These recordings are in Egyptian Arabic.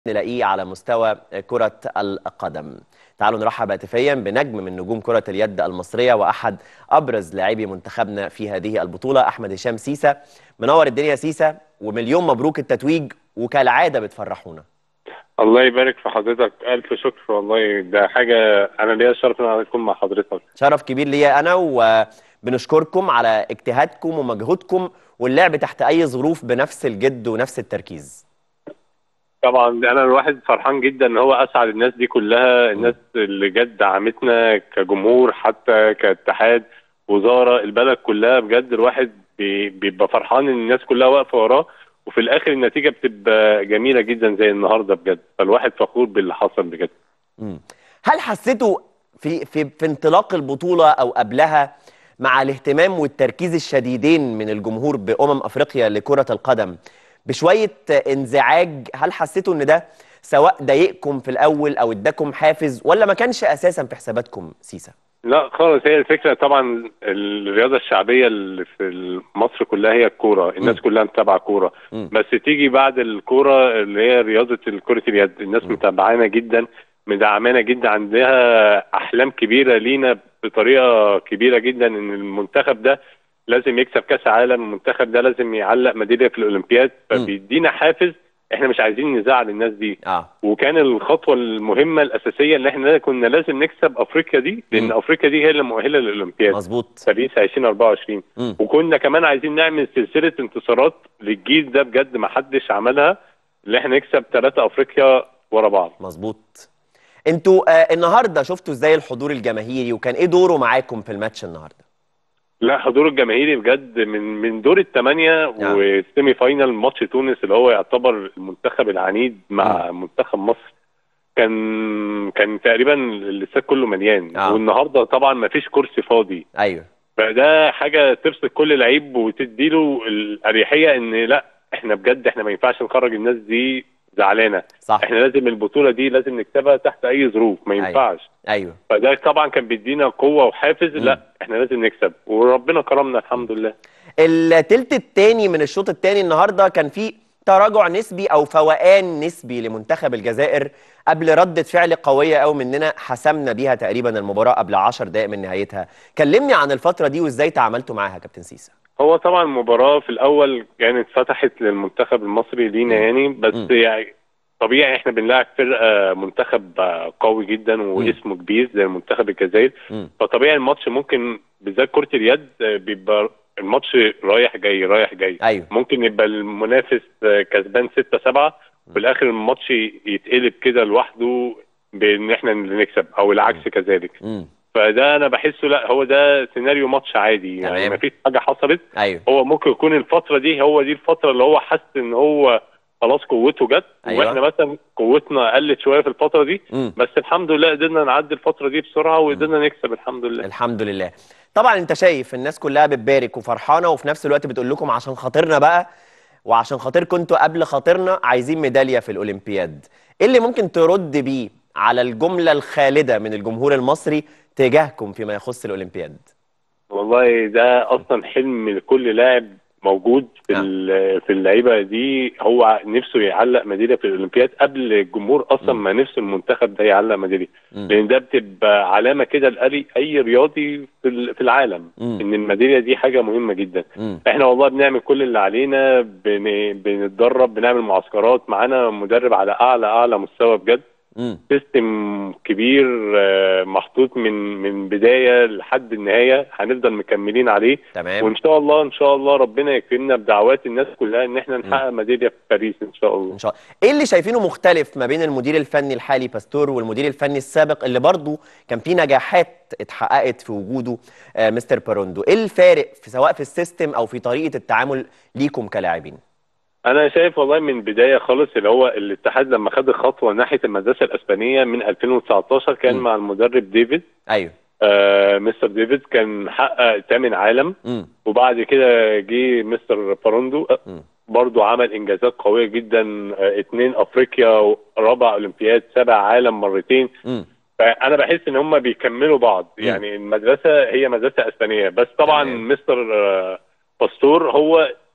نلاقيه على مستوى كرة القدم تعالوا نرحب هاتفيا بنجم من نجوم كرة اليد المصرية وأحد أبرز لاعبي منتخبنا في هذه البطولة أحمد هشام سيسة منور الدنيا سيسة ومليون مبروك التتويج وكالعادة بتفرحونا الله يبارك في حضرتك ألف شكر والله ده حاجة أنا ليا الشرف إن أنا أكون مع حضرتك شرف كبير ليا أنا وبنشكركم على اجتهادكم ومجهودكم واللعب تحت أي ظروف بنفس الجد ونفس التركيز طبعا انا الواحد فرحان جدا ان هو اسعد الناس دي كلها الناس اللي جد دعمتنا كجمهور حتى كاتحاد وزاره البلد كلها بجد الواحد بي- بيبقى فرحان ان الناس كلها واقفه وراه وفي الاخر النتيجه بتبقى جميله جدا زي النهارده بجد فالواحد فخور باللي حصل بجد مم. هل حسيتوا في في في انطلاق البطولة أو قبلها مع الاهتمام والتركيز الشديدين من الجمهور بأمم أفريقيا لكرة القدم بشوية انزعاج هل حسيتوا إن ده سواء ضايقكم في الأول أو اداكم حافز ولا ما كانش أساسا في حساباتكم سيسا؟ لا خالص هي الفكره طبعا الرياضه الشعبيه اللي في مصر كلها هي الكوره الناس مم. كلها متابعه كوره مم. بس تيجي بعد الكوره اللي هي رياضه كره اليد الناس مم. متابعانا جدا مدعمانا جدا عندها احلام كبيره لينا بطريقه كبيره جدا ان المنتخب ده لازم يكسب كاس عالم المنتخب ده لازم يعلق ميداليه في الاولمبياد مم. فبيدينا حافز احنا مش عايزين نزعل الناس دي آه وكان الخطوه المهمه الاساسيه اللي احنا كنا لازم نكسب افريقيا دي لان مم. افريقيا دي هي اللي مؤهله للاولمبياد مظبوط باريس 2024 مم. وكنا كمان عايزين نعمل سلسله انتصارات للجيل ده بجد ما حدش عملها اللي احنا نكسب ثلاثه افريقيا ورا بعض مظبوط انتوا آه النهارده شفتوا ازاي الحضور الجماهيري وكان ايه دوره معاكم في الماتش النهارده؟ لا حضور الجماهيري بجد من من دور الثمانيه نعم. والسيمي فاينال ماتش تونس اللي هو يعتبر المنتخب العنيد مع منتخب مصر كان كان تقريبا الاستاد كله مليان آه. والنهارده طبعا ما فيش كرسي فاضي ايوه فده حاجه تبسط كل لعيب وتديله الاريحيه ان لا احنا بجد احنا ما ينفعش نخرج الناس دي زعلانه صح احنا لازم البطوله دي لازم نكسبها تحت اي ظروف ما أيوة. ينفعش ايوه فده طبعا كان بيدينا قوه وحافز لا احنا لازم نكسب وربنا كرمنا الحمد لله التلت التاني من الشوط التاني النهارده كان في تراجع نسبي او فوقان نسبي لمنتخب الجزائر قبل ردة فعل قوية قوي مننا حسمنا بيها تقريبا المباراة قبل 10 دقائق من نهايتها كلمني عن الفترة دي وازاي تعاملتوا معاها يا كابتن سيسا هو طبعا المباراه في الاول كانت فتحت للمنتخب المصري لينا مم. يعني بس مم. يعني طبيعي احنا بنلاعب فرقه منتخب قوي جدا واسمه كبير زي المنتخب الجزائر مم. فطبيعي الماتش ممكن بالذات كرة اليد آه، بيبقى الماتش رايح جاي رايح جاي ايوه ممكن يبقى المنافس آه، كسبان 6 7 وفي الاخر الماتش يتقلب كده لوحده بان احنا اللي نكسب او العكس كذلك مم. فده انا بحسه لا هو ده سيناريو ماتش عادي يعني تمام. ما فيش حاجه حصلت ايوه هو ممكن يكون الفتره دي هو دي الفتره اللي هو حس ان هو خلاص قوته جت أيوة. واحنا مثلا قوتنا قلت شويه في الفتره دي مم. بس الحمد لله قدرنا نعدي الفتره دي بسرعه وقدرنا نكسب الحمد لله الحمد لله طبعا انت شايف الناس كلها بتبارك وفرحانه وفي نفس الوقت بتقول لكم عشان خاطرنا بقى وعشان خاطركم انتوا قبل خاطرنا عايزين ميداليه في الاولمبياد ايه اللي ممكن ترد بيه على الجمله الخالده من الجمهور المصري تجاهكم فيما يخص الاولمبياد والله ده اصلا حلم لكل لاعب موجود في نعم. ال- في اللعيبه دي هو نفسه يعلق ميداليه في الاولمبياد قبل الجمهور اصلا مم. ما نفسه المنتخب ده يعلق ميداليه مم. لان ده بتبقى علامه كده لاي اي رياضي في ال- في العالم مم. ان الميداليه دي حاجه مهمه جدا مم. احنا والله بنعمل كل اللي علينا بن... بنتدرب بنعمل معسكرات معانا مدرب على اعلى اعلى مستوى بجد مم. سيستم كبير آه، محطوط من من بدايه لحد النهايه هنفضل مكملين عليه تمام وان شاء الله ان شاء الله ربنا يكرمنا بدعوات الناس كلها ان احنا نحقق ميداليه في باريس ان شاء الله ان شاء الله ايه اللي شايفينه مختلف ما بين المدير الفني الحالي باستور والمدير الفني السابق اللي برضه كان في نجاحات اتحققت في وجوده آه مستر باروندو ايه الفارق في سواء في السيستم او في طريقه التعامل ليكم كلاعبين انا شايف والله من بدايه خالص اللي هو الاتحاد لما خد الخطوه ناحيه المدرسه الاسبانيه من 2019 كان م. مع المدرب ديفيد ايوه آه مستر ديفيد كان حقق ثامن عالم امم وبعد كده جه مستر باروندو آه، مم. برضو عمل انجازات قويه جدا آه، اتنين افريقيا رابع اولمبياد سبع عالم مرتين امم فانا بحس ان هم بيكملوا بعض مم. يعني المدرسه هي مدرسه اسبانيه بس طبعا تمام. مستر آه، باستور هو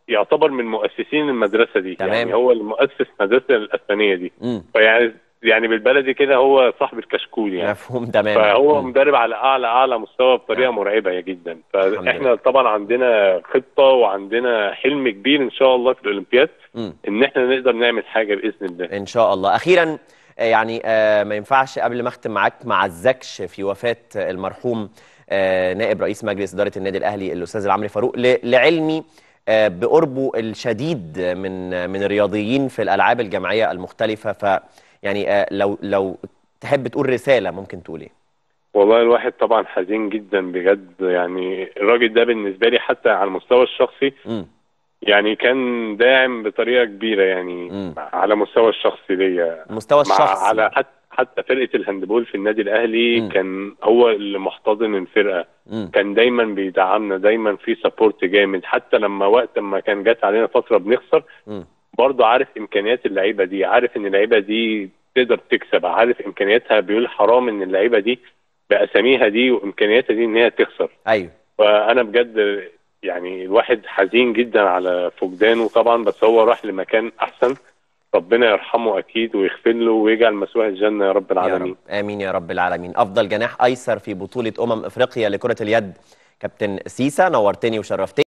يعتبر من مؤسسين المدرسه دي تمام. يعني هو المؤسس مدرسه الاسبانيه دي امم فيعني يعني بالبلدي كده هو صاحب الكشكول يعني مفهوم تمام فهو مم. مدرب على اعلى اعلى مستوى بطريقه نعم. مرعبه جدا الحمد فاحنا طبعا عندنا خطه وعندنا حلم كبير ان شاء الله في الاولمبياد مم. ان احنا نقدر نعمل حاجه باذن الله ان شاء الله اخيرا آه، يعني آه، ما ينفعش قبل ما اختم معاك ما عزكش في وفاه المرحوم آه، نائب رئيس مجلس اداره النادي الاهلي الاستاذ العمري فاروق ل- لعلمي آه، بقربه الشديد من من الرياضيين في الالعاب الجماعيه المختلفه ف يعني آه، لو لو تحب تقول رساله ممكن تقول ايه والله الواحد طبعا حزين جدا بجد يعني الراجل ده بالنسبه لي حتى على المستوى الشخصي امم يعني كان داعم بطريقه كبيره يعني مم. على مستوى الشخصي ليا المستوى مع الشخصي على حتى حتى فرقه الهاندبول في النادي الاهلي مم. كان هو اللي محتضن الفرقه مم. كان دايما بيدعمنا دايما في سبورت جامد حتى لما وقت ما كان جات علينا فتره بنخسر مم. برضه عارف امكانيات اللعيبه دي عارف ان اللعيبه دي تقدر تكسب عارف امكانياتها بيقول حرام ان اللعيبه دي باساميها دي وامكانياتها دي ان هي تخسر ايوه فانا بجد يعني الواحد حزين جدا على فقدانه طبعا بس هو راح لمكان احسن ربنا يرحمه اكيد ويغفر له ويجعل مسواه الجنه يا رب يا العالمين رب امين يا رب العالمين افضل جناح ايسر في بطوله امم افريقيا لكره اليد كابتن سيسا نورتني وشرفتني